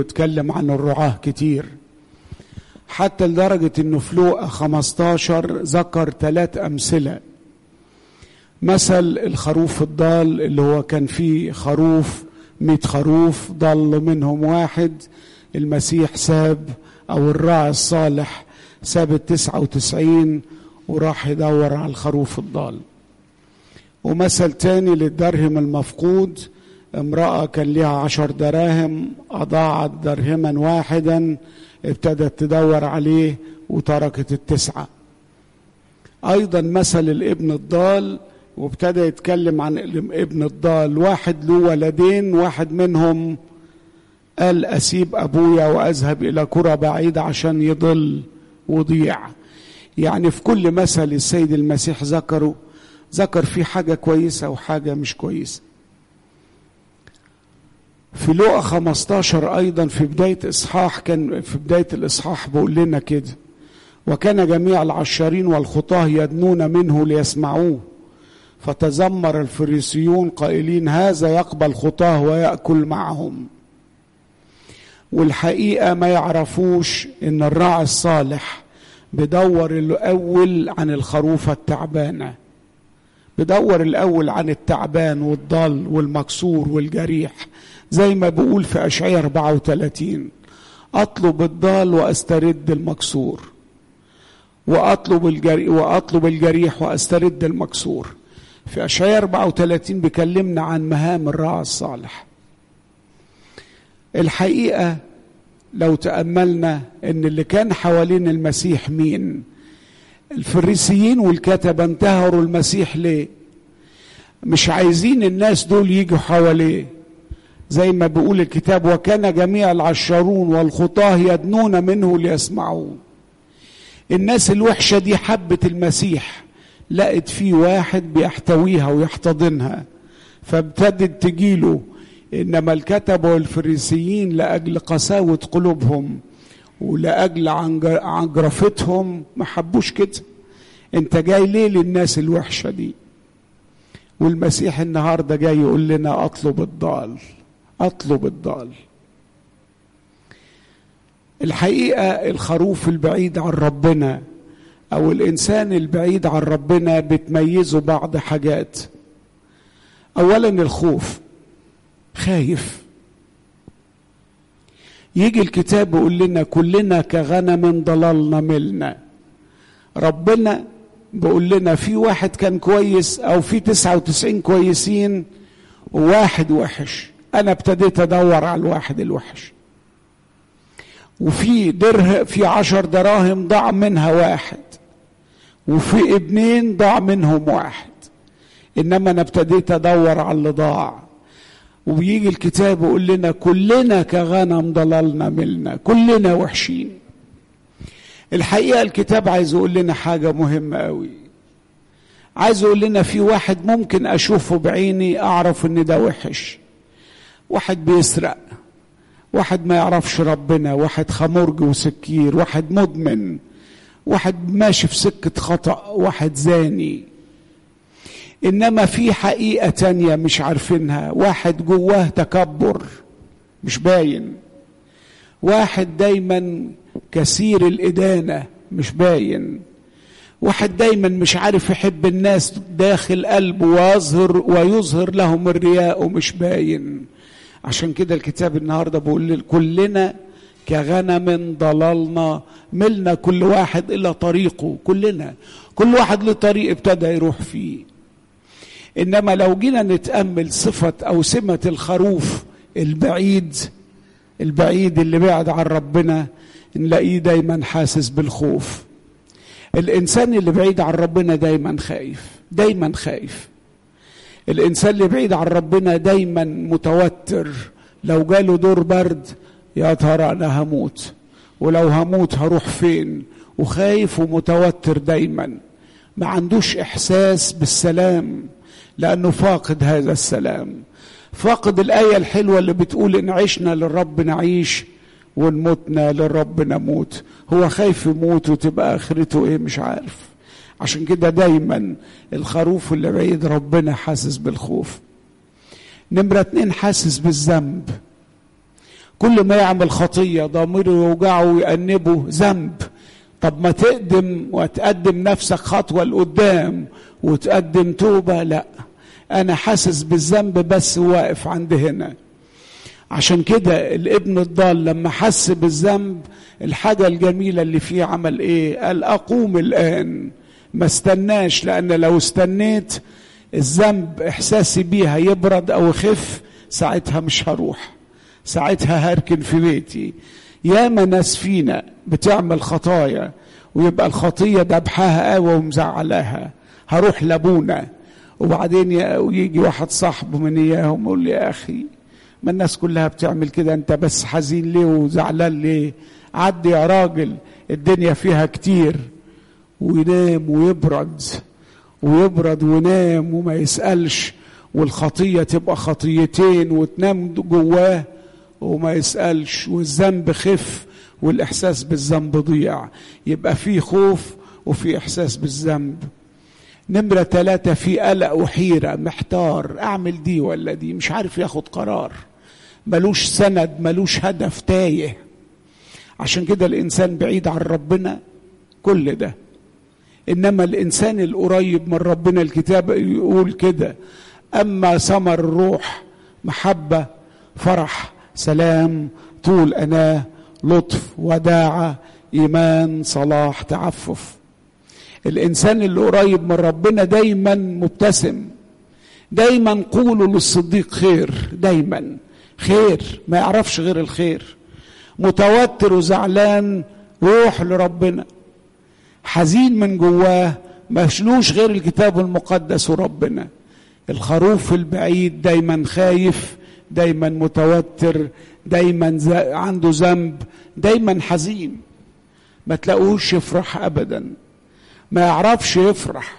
اتكلم عن الرعاة كتير حتى لدرجة انه في لوقا 15 ذكر ثلاث امثلة مثل الخروف الضال اللي هو كان فيه خروف مئة خروف ضل منهم واحد المسيح ساب او الراعي الصالح ساب التسعة وتسعين وراح يدور على الخروف الضال ومثل تاني للدرهم المفقود امرأة كان لها عشر دراهم أضاعت درهما واحدا ابتدت تدور عليه وتركت التسعة أيضا مثل الابن الضال وابتدى يتكلم عن ابن الضال واحد له ولدين واحد منهم قال أسيب أبويا وأذهب إلى كرة بعيدة عشان يضل وضيع يعني في كل مثل السيد المسيح ذكره ذكر فيه حاجة كويسة وحاجة مش كويسة في لوقا 15 أيضا في بداية إصحاح كان في بداية الإصحاح بيقول لنا كده وكان جميع العشارين والخطاه يدنون منه ليسمعوه فتذمر الفريسيون قائلين هذا يقبل خطاه ويأكل معهم والحقيقة ما يعرفوش إن الراعي الصالح بدور الأول عن الخروفة التعبانة بدور الأول عن التعبان والضال والمكسور والجريح زي ما بقول في أشعية 34 أطلب الضال وأسترد المكسور وأطلب الجريح وأطلب الجريح وأسترد المكسور في أشعية 34 بيكلمنا عن مهام الراعي الصالح الحقيقة لو تأملنا إن اللي كان حوالين المسيح مين الفريسيين والكتبة انتهروا المسيح ليه مش عايزين الناس دول يجوا حواليه زي ما بيقول الكتاب وكان جميع العشارون والخطاه يدنون منه ليسمعوه الناس الوحشة دي حبت المسيح لقت فيه واحد بيحتويها ويحتضنها فابتدت تجيله انما الكتبة والفريسيين لاجل قساوة قلوبهم ولاجل عنجرفتهم ما حبوش كده انت جاي ليه للناس الوحشة دي والمسيح النهارده جاي يقول لنا اطلب الضال اطلب الضال الحقيقه الخروف البعيد عن ربنا او الانسان البعيد عن ربنا بتميزه بعض حاجات اولا الخوف خايف يجي الكتاب يقول لنا كلنا كغنم ضللنا ملنا ربنا بيقول لنا في واحد كان كويس او في تسعة وتسعين كويسين وواحد وحش انا ابتديت ادور على الواحد الوحش وفي دره في عشر دراهم ضاع منها واحد وفي ابنين ضاع منهم واحد انما انا ابتديت ادور على اللي ضاع وبيجي الكتاب يقول لنا كلنا كغنم ضللنا ملنا كلنا وحشين الحقيقه الكتاب عايز يقول لنا حاجه مهمه قوي عايز يقول لنا في واحد ممكن اشوفه بعيني اعرف ان ده وحش واحد بيسرق واحد ما يعرفش ربنا واحد خمرج وسكير واحد مدمن واحد ماشي في سكة خطأ واحد زاني إنما في حقيقة تانية مش عارفينها واحد جواه تكبر مش باين واحد دايما كثير الإدانة مش باين واحد دايما مش عارف يحب الناس داخل قلبه ويظهر ويظهر لهم الرياء ومش باين عشان كده الكتاب النهارده بيقول كلنا كغنم ضللنا ملنا كل واحد الى طريقه كلنا كل واحد له طريق ابتدى يروح فيه انما لو جينا نتامل صفه او سمه الخروف البعيد البعيد اللي بعد عن ربنا نلاقيه دايما حاسس بالخوف الانسان اللي بعيد عن ربنا دايما خايف دايما خايف الانسان اللي بعيد عن ربنا دايما متوتر لو جاله دور برد يا ترى انا هموت ولو هموت هروح فين وخايف ومتوتر دايما ما عندوش احساس بالسلام لانه فاقد هذا السلام فاقد الايه الحلوه اللي بتقول ان عشنا للرب نعيش وان متنا للرب نموت هو خايف يموت وتبقى اخرته ايه مش عارف عشان كده دايما الخروف اللي بعيد ربنا حاسس بالخوف نمرة اتنين حاسس بالذنب كل ما يعمل خطية ضميره يوجعه ويأنبه ذنب طب ما تقدم وتقدم نفسك خطوة لقدام وتقدم توبة لا أنا حاسس بالذنب بس واقف عند هنا عشان كده الابن الضال لما حس بالذنب الحاجة الجميلة اللي فيه عمل ايه قال اقوم الان ما استناش لان لو استنيت الذنب احساسي بيه هيبرد او يخف ساعتها مش هروح ساعتها هركن في بيتي ياما ناس فينا بتعمل خطايا ويبقى الخطية دبحها قوي ومزعلاها هروح لابونا وبعدين يجي واحد صاحبه من اياهم يقول لي يا اخي ما الناس كلها بتعمل كده انت بس حزين ليه وزعلان ليه عدي يا راجل الدنيا فيها كتير وينام ويبرد ويبرد وينام وما يسألش والخطية تبقى خطيتين وتنام جواه وما يسألش والذنب خف والإحساس بالذنب ضيع يبقى في خوف وفي إحساس بالذنب نمرة ثلاثة في قلق وحيرة محتار أعمل دي ولا دي مش عارف ياخد قرار ملوش سند ملوش هدف تايه عشان كده الإنسان بعيد عن ربنا كل ده إنما الإنسان القريب من ربنا الكتاب يقول كده أما ثمر الروح محبة فرح سلام طول أناه لطف وداعة إيمان صلاح تعفف الإنسان اللي قريب من ربنا دايما مبتسم دايما قولوا للصديق خير دايما خير ما يعرفش غير الخير متوتر وزعلان روح لربنا حزين من جواه مشلوش غير الكتاب المقدس وربنا الخروف البعيد دايما خايف دايما متوتر دايما عنده ذنب دايما حزين ما تلاقوش يفرح ابدا ما يعرفش يفرح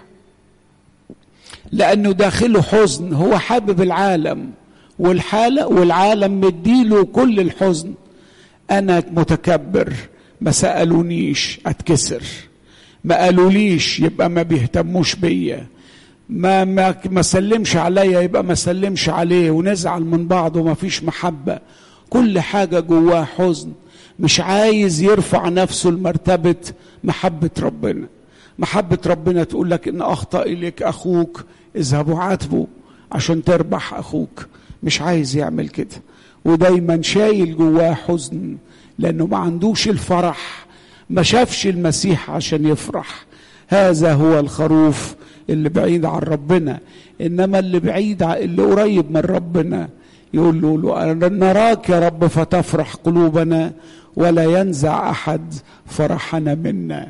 لانه داخله حزن هو حابب العالم والحالة والعالم مديله كل الحزن انا متكبر ما سالونيش اتكسر ما قالوليش يبقى ما بيهتموش بيا ما ما ما سلمش عليا يبقى ما سلمش عليه ونزعل من بعض وما فيش محبه كل حاجه جواه حزن مش عايز يرفع نفسه لمرتبه محبه ربنا محبه ربنا تقول لك ان اخطا اليك اخوك اذهب وعاتبه عشان تربح اخوك مش عايز يعمل كده ودايما شايل جواه حزن لانه ما عندوش الفرح ما شافش المسيح عشان يفرح هذا هو الخروف اللي بعيد عن ربنا انما اللي بعيد اللي قريب من ربنا يقول له نراك يا رب فتفرح قلوبنا ولا ينزع احد فرحنا منا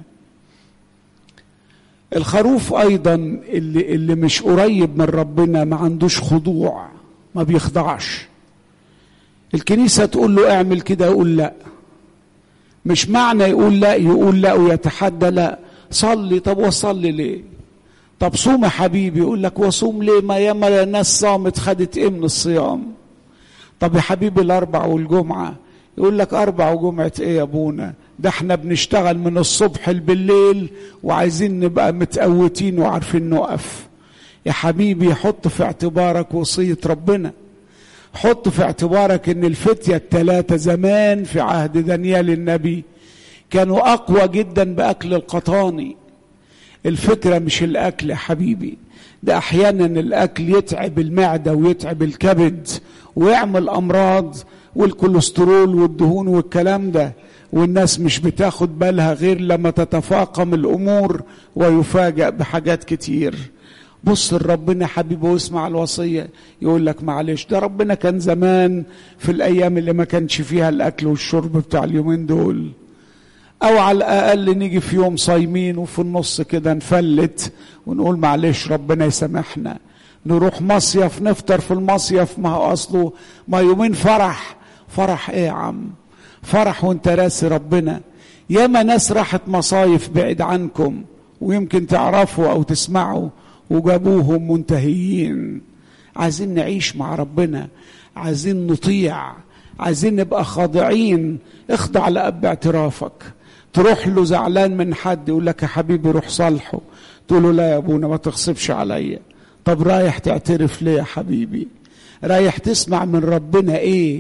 الخروف ايضا اللي اللي مش قريب من ربنا ما عندوش خضوع ما بيخضعش الكنيسه تقول له اعمل كده يقول لا مش معنى يقول لا يقول لا ويتحدى لا صلي طب وصلي ليه طب صوم يا حبيبي يقول لك وصوم ليه ما ياما ناس صامت خدت ايه من الصيام طب يا حبيبي الاربع والجمعه يقول لك اربع وجمعه ايه يا ابونا ده احنا بنشتغل من الصبح بالليل وعايزين نبقى متقوتين وعارفين نقف يا حبيبي حط في اعتبارك وصيه ربنا حط في اعتبارك ان الفتية الثلاثة زمان في عهد دانيال النبي كانوا اقوى جدا باكل القطاني الفكرة مش الاكل يا حبيبي ده احيانا الاكل يتعب المعدة ويتعب الكبد ويعمل امراض والكوليسترول والدهون والكلام ده والناس مش بتاخد بالها غير لما تتفاقم الامور ويفاجأ بحاجات كتير بص لربنا حبيبي واسمع الوصيه يقول لك معلش ده ربنا كان زمان في الايام اللي ما كانش فيها الاكل والشرب بتاع اليومين دول او على الاقل نيجي في يوم صايمين وفي النص كده نفلت ونقول معلش ربنا يسامحنا نروح مصيف نفطر في المصيف ما هو اصله ما يومين فرح فرح ايه يا عم فرح وانت راسي ربنا ياما ناس راحت مصايف بعيد عنكم ويمكن تعرفوا او تسمعوا وجابوهم منتهيين عايزين نعيش مع ربنا عايزين نطيع عايزين نبقى خاضعين اخضع لأب اعترافك تروح له زعلان من حد يقول لك يا حبيبي روح صالحه تقول له لا يا ابونا ما تغصبش عليا طب رايح تعترف ليه يا حبيبي رايح تسمع من ربنا ايه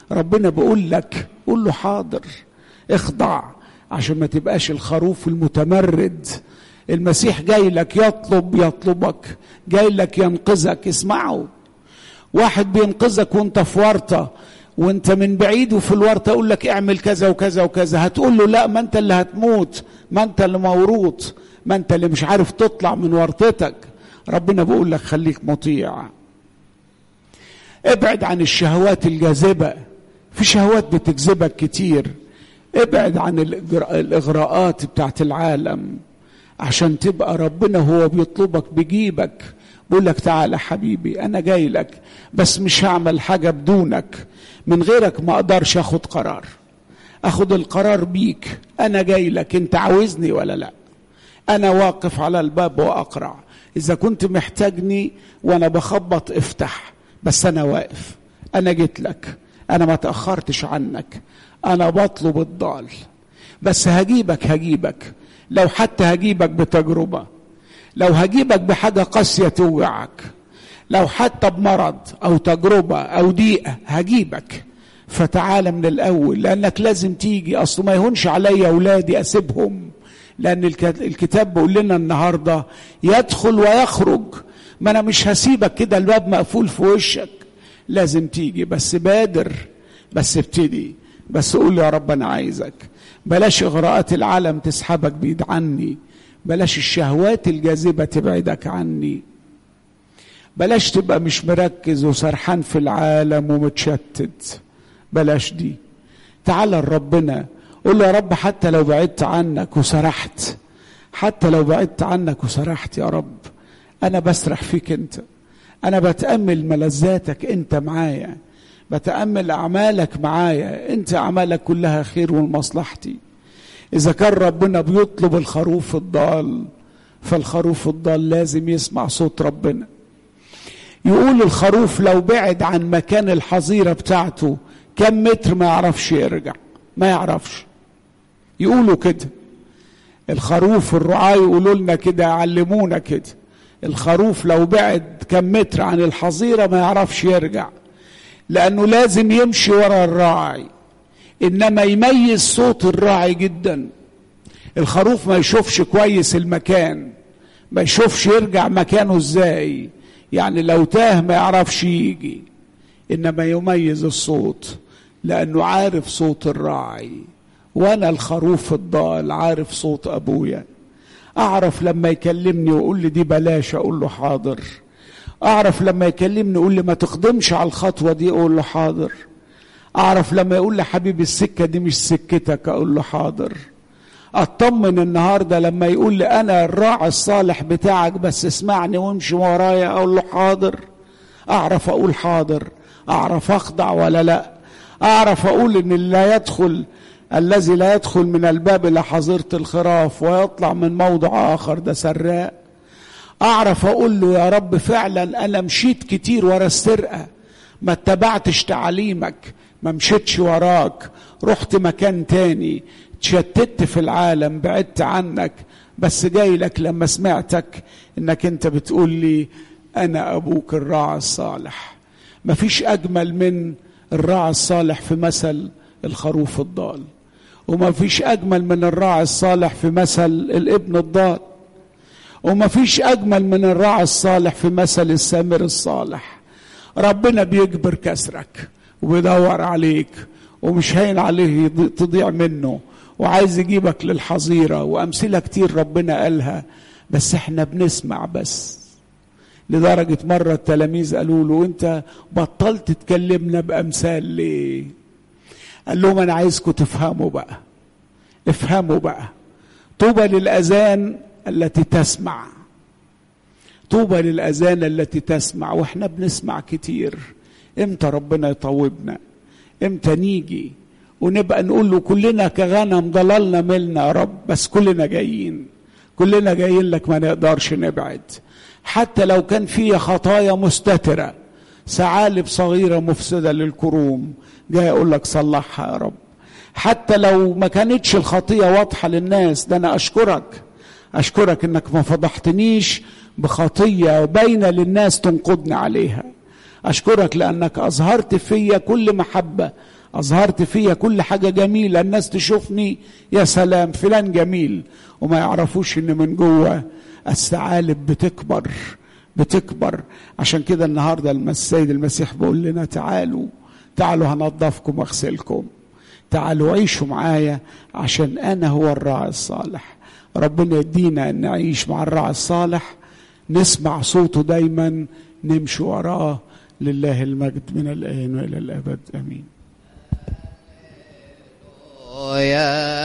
ربنا بيقول لك قول له حاضر اخضع عشان ما تبقاش الخروف المتمرد المسيح جاي لك يطلب يطلبك جاي لك ينقذك اسمعه واحد بينقذك وانت في ورطه وانت من بعيد وفي الورطه يقول لك اعمل كذا وكذا وكذا هتقول له لا ما انت اللي هتموت ما انت اللي موروث ما انت اللي مش عارف تطلع من ورطتك ربنا بيقول لك خليك مطيع ابعد عن الشهوات الجاذبه في شهوات بتجذبك كتير ابعد عن الاغراءات بتاعت العالم عشان تبقى ربنا هو بيطلبك بيجيبك بيقول لك تعالى حبيبي انا جاي لك بس مش هعمل حاجه بدونك من غيرك ما اقدرش اخد قرار اخد القرار بيك انا جاي لك انت عاوزني ولا لا انا واقف على الباب واقرع اذا كنت محتاجني وانا بخبط افتح بس انا واقف انا جيت لك انا ما تاخرتش عنك انا بطلب الضال بس هجيبك هجيبك لو حتى هجيبك بتجربه لو هجيبك بحاجه قاسيه توجعك لو حتى بمرض او تجربه او ضيقه هجيبك فتعال من الاول لانك لازم تيجي اصل ما يهونش عليا اولادي اسيبهم لان الكتاب بيقول لنا النهارده يدخل ويخرج ما انا مش هسيبك كده الباب مقفول في وشك لازم تيجي بس بادر بس ابتدي بس قول يا رب انا عايزك بلاش اغراءات العالم تسحبك بعيد عني بلاش الشهوات الجاذبه تبعدك عني بلاش تبقى مش مركز وسرحان في العالم ومتشتت بلاش دي تعال لربنا قول له يا رب حتى لو بعدت عنك وسرحت حتى لو بعدت عنك وسرحت يا رب انا بسرح فيك انت انا بتامل ملذاتك انت معايا بتامل اعمالك معايا انت اعمالك كلها خير ولمصلحتي اذا كان ربنا بيطلب الخروف الضال فالخروف الضال لازم يسمع صوت ربنا يقول الخروف لو بعد عن مكان الحظيره بتاعته كم متر ما يعرفش يرجع ما يعرفش يقولوا كده الخروف الرعاة يقولوا لنا كده يعلمونا كده الخروف لو بعد كم متر عن الحظيرة ما يعرفش يرجع لأنه لازم يمشي ورا الراعي إنما يميز صوت الراعي جدا الخروف ما يشوفش كويس المكان ما يشوفش يرجع مكانه ازاي يعني لو تاه ما يعرفش يجي انما يميز الصوت لانه عارف صوت الراعي وانا الخروف الضال عارف صوت ابويا اعرف لما يكلمني ويقول لي دي بلاش اقول له حاضر اعرف لما يكلمني يقول لي ما تقدمش على الخطوه دي اقول له حاضر اعرف لما يقول لي حبيبي السكه دي مش سكتك اقول له حاضر اطمن النهارده لما يقول لي انا الراعي الصالح بتاعك بس اسمعني وامشي ورايا اقول له حاضر اعرف اقول حاضر اعرف اخضع ولا لا اعرف اقول ان اللي لا يدخل الذي لا يدخل من الباب الى حظيره الخراف ويطلع من موضع اخر ده سراء اعرف اقول له يا رب فعلا انا مشيت كتير ورا السرقه ما اتبعتش تعاليمك ما مشيتش وراك رحت مكان تاني تشتت في العالم بعدت عنك بس جاي لك لما سمعتك انك انت بتقول لي انا ابوك الراعي الصالح مفيش اجمل من الراعي الصالح في مثل الخروف الضال ومفيش اجمل من الراعي الصالح في مثل الابن الضال ومفيش اجمل من الراعي الصالح في مثل السامر الصالح ربنا بيجبر كسرك وبيدور عليك ومش هين عليه تضيع منه وعايز يجيبك للحظيرة وأمثلة كتير ربنا قالها بس احنا بنسمع بس لدرجة مرة التلاميذ قالوا له انت بطلت تكلمنا بأمثال ليه قال لهم انا عايزكم تفهموا بقى افهموا بقى طوبى للأذان التي تسمع طوبى للأذان التي تسمع واحنا بنسمع كتير امتى ربنا يطوبنا امتى نيجي ونبقى نقول له كلنا كغنم ضللنا ملنا يا رب بس كلنا جايين كلنا جايين لك ما نقدرش نبعد حتى لو كان في خطايا مستترة ثعالب صغيرة مفسدة للكروم جاي أقول لك صلحها يا رب حتى لو ما كانتش الخطية واضحة للناس ده أنا أشكرك أشكرك إنك ما فضحتنيش بخطية باينة للناس تنقضني عليها أشكرك لأنك أظهرت فيا كل محبة اظهرت فيا كل حاجه جميله الناس تشوفني يا سلام فلان جميل وما يعرفوش ان من جوه الثعالب بتكبر بتكبر عشان كده النهارده السيد المسيح بيقول لنا تعالوا تعالوا هنضفكم واغسلكم تعالوا عيشوا معايا عشان انا هو الراعي الصالح ربنا يدينا ان نعيش مع الراعي الصالح نسمع صوته دايما نمشي وراه لله المجد من الان والى الابد امين يا